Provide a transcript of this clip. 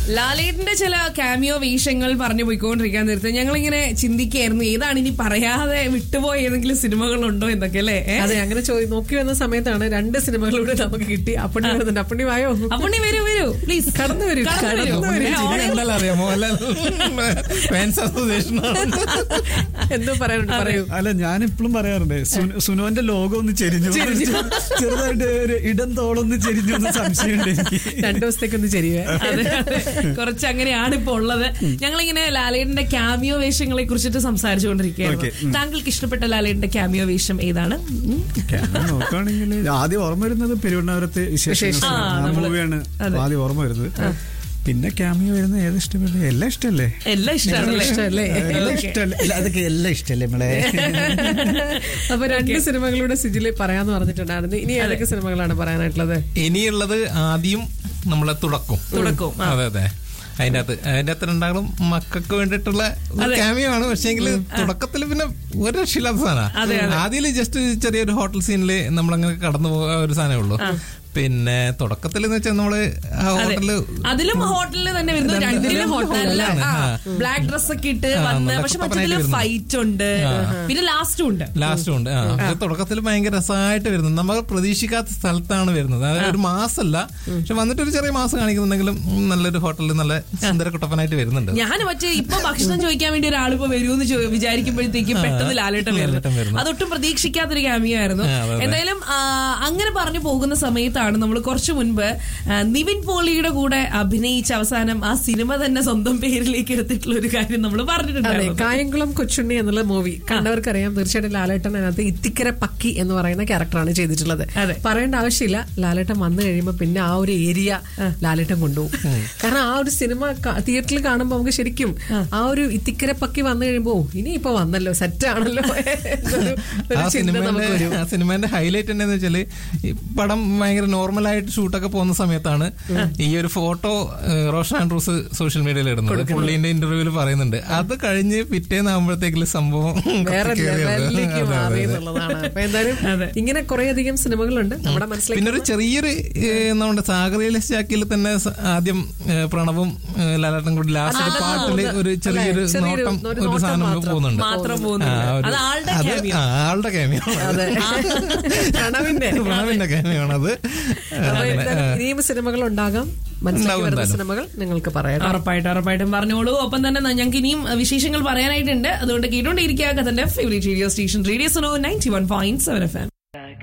ലാലേട്ടന്റെ ചില കാമിയോ വേഷങ്ങൾ പറഞ്ഞു പോയിക്കൊണ്ടിരിക്കാൻ നേരത്തെ ഞങ്ങളിങ്ങനെ ചിന്തിക്കായിരുന്നു ഏതാണ് ഇനി പറയാതെ വിട്ടുപോയ ഏതെങ്കിലും സിനിമകളുണ്ടോ എന്നൊക്കെ അല്ലേ ഏ? അതെ അങ്ങനെ ചോദി നോക്കി വന്ന സമയത്താണ് രണ്ട് സിനിമകളിലൂടെ നമുക്ക് കിട്ടി അപ്പണി വരുന്നുണ്ട് അപ്പണി വായോ അപ്പുണ്ണി വരൂ വരൂ പ്ലീസ് കടന്നു വരൂ, കടന്നു വരൂ. കണ്ടാൽ അറിയാം മോഹൻലാൽ ഫാൻസ് അസോസിയേഷൻ എന്തോ പറയാനുണ്ട് പറയൂ അല്ല ഞാൻ ഇപ്പോഴും പറയാറുണ്ട് സുനു- സുനുവിന്റെ ലോഗോ ഒന്ന് ചെരിഞ്ഞു ചെറുതായിട്ട് ഒരു ഇടം തോളൊന്ന് ചെരിഞ്ഞു എന്ന് സംശയമുണ്ട് എനിക്ക് രണ്ടു ദിവസത്തേക്കൊന്ന് ചെരിവേ അതെ, അതെ. കുറച്ച് അങ്ങനെയാണ് ഇപ്പൊ ഉള്ളത് ഞങ്ങളിങ്ങനെ ലാലേട്ടന്റെ ക്യാമിയോ വേഷങ്ങളെ കുറിച്ചിട്ട് സംസാരിച്ചുകൊണ്ടിരിക്കുകയായിരുന്നു Okay, ഉം. താങ്കൾക്ക് ഇഷ്ടപ്പെട്ട ലാലേട്ടന്റെ ക്യാമിയോ വേഷം ഏതാണ് ഉം. ക്യാമറ നോക്കുകയാണെങ്കിൽ ആദ്യം ഓർമ്മ വരുന്നത് പെരുവണ്ണാപുരത്തെ വിശേഷം ആ, ആ നമ്മള് മൂവിയാണ് അതെ. ആദ്യം ഓർമ്മ വരുന്നത് പിന്നെ ക്യാമിയോ വരുന്ന ഏത് ഇഷ്ടപ്പെട്ടത് എല്ലാം ഇഷ്ടല്ലേ എല്ലാം ഇഷ്ടമാണല്ലേ ഇഷ്ടമല്ലേ എല്ലാം Okay. ഇഷ്ടല്ലേ ഇല്ല, അതൊക്കെ എല്ലാം ഇഷ്ടല്ലേ നമ്മളെ അപ്പൊ രണ്ട് സിനിമകളുടെ സിജില് പറയാന്ന് പറഞ്ഞിട്ടുണ്ടായിരുന്നു ഇനി ഏതൊക്കെ സിനിമകളാണ് പറയാനായിട്ടുള്ളത് ഇനിയുള്ളത് ആദ്യം നമ്മളെ തുടക്കം തുടക്കവും, ആ. അതെ അതെ അതിന്റെ അകത്ത് അതിന്റെ അകത്ത് രണ്ടാളും മക്കൾക്ക് വേണ്ടിയിട്ടുള്ള ക്യാമിയോ ആണ് പക്ഷേങ്കിൽ തുടക്കത്തിൽ പിന്നെ ഒരു രക്ഷയില്ലാത്ത സാധനമാണ് ആദ്യം ജസ്റ്റ് ചെറിയൊരു ഹോട്ടൽ സീനിൽ നമ്മളങ്ങനെ കടന്നു പോകാൻ ഒരു സാധനമേ ഉള്ളൂ പിന്നെ തുടക്കത്തിൽ എന്ന് വെച്ചാൽ നമ്മള് ആ ഹോട്ടലില് അതിലും ഹോട്ടലിൽ തന്നെ വരുന്നു രണ്ടിലും നല്ല ബ്ലാക്ക് ഡ്രസ് ഒക്കെ ഇട്ട് ആ, വന്ന് നല്ല പക്ഷെ കുട്ടപ്പനായിട്ട് മറ്റതില് വരുന്നു. ഫൈറ്റ് ഉണ്ട് പിന്നെ ലാസ്റ്റും ഉണ്ട് ലാസ്റ്റും ഉണ്ട് ആ പക്ഷെ തുടക്കത്തിൽ ഭയങ്കര രസമായിട്ട് വരുന്നത് നമ്മൾ പ്രതീക്ഷിക്കാത്ത സ്ഥലത്താണ് വരുന്നത് അതായത് ഒരു മാസമല്ല പക്ഷെ വന്നിട്ട് ഒരു ചെറിയ മാസം കാണിക്കുന്നുണ്ടെങ്കിലും ഉം, നല്ലൊരു ഹോട്ടലിൽ നല്ല സുന്ദര കുട്ടപ്പനായിട്ട് വരുന്നുണ്ട് ഞാൻ മറ്റേ ഇപ്പൊ ഭക്ഷണം ചോദിക്കാൻ വേണ്ടി ഒരാൾ ഇപ്പൊ വരുമെന്ന് ചോ- വിചാരിക്കുമ്പോഴത്തേക്കും പെട്ടെന്ന് ലാലേട്ടൻ ലാലേട്ടൻ വരുന്നു വരുന്നു. അതൊട്ടും പ്രതീക്ഷിക്കാത്തൊരു ക്യാമിയോ ആയിരുന്നു ആ, അതെ, അതെ. എന്തായാലും ആ, അങ്ങനെ പറഞ്ഞു പോകുന്ന സമയത്താണ് നമ്മൾ കുറച്ചു മുൻപ് ആ, നിവിൻ പോളിയുടെ കൂടെ അഭിനയിച്ച അവസാനം ആ സിനിമ തന്നെ സ്വന്തം പേരിലേക്ക് എടുത്തിട്ടുള്ള ഒരു കാര്യം നമ്മൾ അതെ പറഞ്ഞിട്ടുണ്ടായിരുന്നു കായംകുളം കൊച്ചുണ്ണി എന്നുള്ള മൂവി കണ്ടവർക്കറിയാം തീർച്ചയായിട്ടും ലാലേട്ടൻ അതിനകത്ത് ഇത്തിക്കര പക്കി എന്ന് പറയുന്ന ക്യാരക്ടറാണ് ചെയ്തിട്ടുള്ളത് അതെ. പറയേണ്ട ആവശ്യമില്ല ലാലേട്ടൻ വന്നു കഴിയുമ്പോൾ പിന്നെ ആ ഒരു ഏരിയ ലാലേട്ടൻ കൊണ്ടുപോകും കാരണം ആ ഒരു സിനിമ തിയേറ്ററിൽ കാണുമ്പോൾ നമുക്ക് ശരിക്കും ആ ഒരു ഇത്തിക്കര പക്കി വന്നു കഴിയുമ്പോ "ഓ, ഇനി ഇപ്പൊ വന്നല്ലോ സെറ്റ് ആണല്ലോ എന്നൊരു ഒരു ആ ചിന്ത നമുക്ക് സിനിമയുടെ വരും ആ സിനിമേന്റെ ഹൈലൈറ്റ് എന്താന്ന് വെച്ചാല് ഈ പടം ഭയങ്കര നോർമൽ ആയിട്ട് ഷൂട്ടൊക്കെ പോകുന്ന സമയത്താണ് ഈ ഒരു ഫോട്ടോ റോഷൻ ആൻഡ്രൂസ് സോഷ്യൽ മീഡിയയിൽ ഇടുന്നത് പുള്ളീന്റെ ഇന്റർവ്യൂവിൽ പറയുന്നുണ്ട് അത് കഴിഞ്ഞ് പിറ്റേന്നാകുമ്പോഴത്തേക്കില് സംഭവം വേറെ കത്തിക്കേറി വന്നു. ലെവലിലേക്ക് അതെ, അതെ, മാറി അതെ. എന്നുള്ളതാണ് അപ്പൊ എന്തായാലും ഇങ്ങനെ കുറെ അധികം സിനിമകളുണ്ട് നമ്മുടെ മനസ്സിലേക്ക് പിന്നെ ഒരു ചെറിയൊരു ഏഹ്, നമ്മുടെ സാഗരയിലെ സ്റ്റാക്കിൽ തന്നെ സ- ആദ്യം ഏഹ്, പ്രണവും ഏഹ്, ലാലേട്ടൻ കൂടി ലാസ്റ്റ് ഒരു പാട്ടില് ഒരു ചെറിയൊരു ചെറിയൊരു നോട്ടം ഒരു ഒരു നോട്ടം സാധനം മാത്രം. പോകുന്നുണ്ട് മാത്രം ആ, പോകുന്നുണ്ട് ഒരു- അത് ആളുടെ അത് cameo. ആ, ആളുടെ ക്യാമിയോ അതെ പ്രണവിന്റെ പ്രണവിന്റെ ക്യാമിയോ ആണത് അപ്പൊ എന്തായാലും ഇനിയും സിനിമകൾ ഉണ്ടാകാം മനസ്സിലാക്കി ഉണ്ടാവും വരുന്ന എന്തായാലും. സിനിമകൾ നിങ്ങൾക്ക് പറയാം ഉറപ്പായിട്ടും ഉറപ്പായിട്ടും പറഞ്ഞോളൂ ഒപ്പം തന്നെ ഞങ്ങൾക്ക് ഇനിയും വിശേഷങ്ങൾ പറയാനായിട്ടുണ്ട് അതുകൊണ്ട് കേട്ടോണ്ടിരിക്കുക കഥന്റെ ഫേവറേറ്റ് റേഡിയോ സ്റ്റേഷൻ റേഡിയോ സോണോ ninety one point seven F M